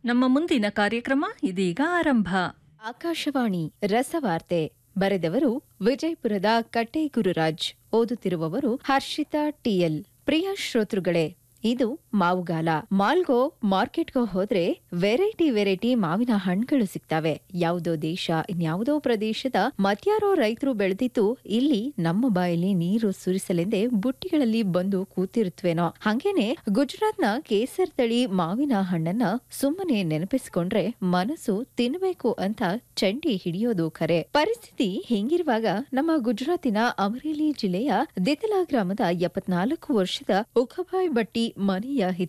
ನಮ್ಮ ಮುಂದಿನ ಕಾರ್ಯಕ್ರಮ ಇದೀಗ ಆರಂಭ ಆಕಾಶವಾಣಿ ರಸವಾರ್ತೆ ಬರೆದವರು ವಿಜಯಪುರದ ಕಟ್ಟೆ ಗುರುರಾಜ್ ಓದುತ್ತಿರುವವರು ಹರ್ಷಿತಾ ಟಿಎಲ್ ಪ್ರಿಯ ಶ್ರೋತೃಗಳೇ ಇದು ಮಾವುಗಾಲ ಮಾಲ್ಗೋ ಮಾರ್ಕೆಟ್ಗೋ ಹೋದ್ರೆ ವೆರೈಟಿ ವೆರೈಟಿ ಮಾವಿನ ಹಣ್ಣುಗಳು ಸಿಗ್ತವೆ ಯಾವುದೋ ದೇಶ ಇನ್ಯಾವುದೋ ಪ್ರದೇಶದ ಮತ್ಯಾರೋ ರೈತರು ಬೆಳೆದಿದ್ದು ಇಲ್ಲಿ ನಮ್ಮ ಬಾಯಲ್ಲಿ ನೀರು ಸುರಿಸಲೆಂದೇ ಬುಟ್ಟಿಗಳಲ್ಲಿ ಬಂದು ಕೂತಿರುತ್ತವೇನೋ ಹಂಗೇನೆ ಗುಜರಾತ್ನ ಕೇಸರ್ ತಳಿ ಮಾವಿನ ಹಣ್ಣನ್ನ ಸುಮ್ಮನೆ ನೆನಪಿಸ್ಕೊಂಡ್ರೆ ಮನಸ್ಸು ತಿನ್ಬೇಕು ಅಂತ ಚಂಡಿ ಹಿಡಿಯೋದು ಖರೆ ಪರಿಸ್ಥಿತಿ ಹಿಂಗಿರುವಾಗ ನಮ್ಮ ಗುಜರಾತಿನ ಅಮರೇಲಿ ಜಿಲ್ಲೆಯ ದಿತಲಾ ಗ್ರಾಮದ ಎಪ್ಪತ್ನಾಲ್ಕು ವರ್ಷದ ಉಖಬಾಯ್ ಬಟ್ಟಿ ಮನೆಯ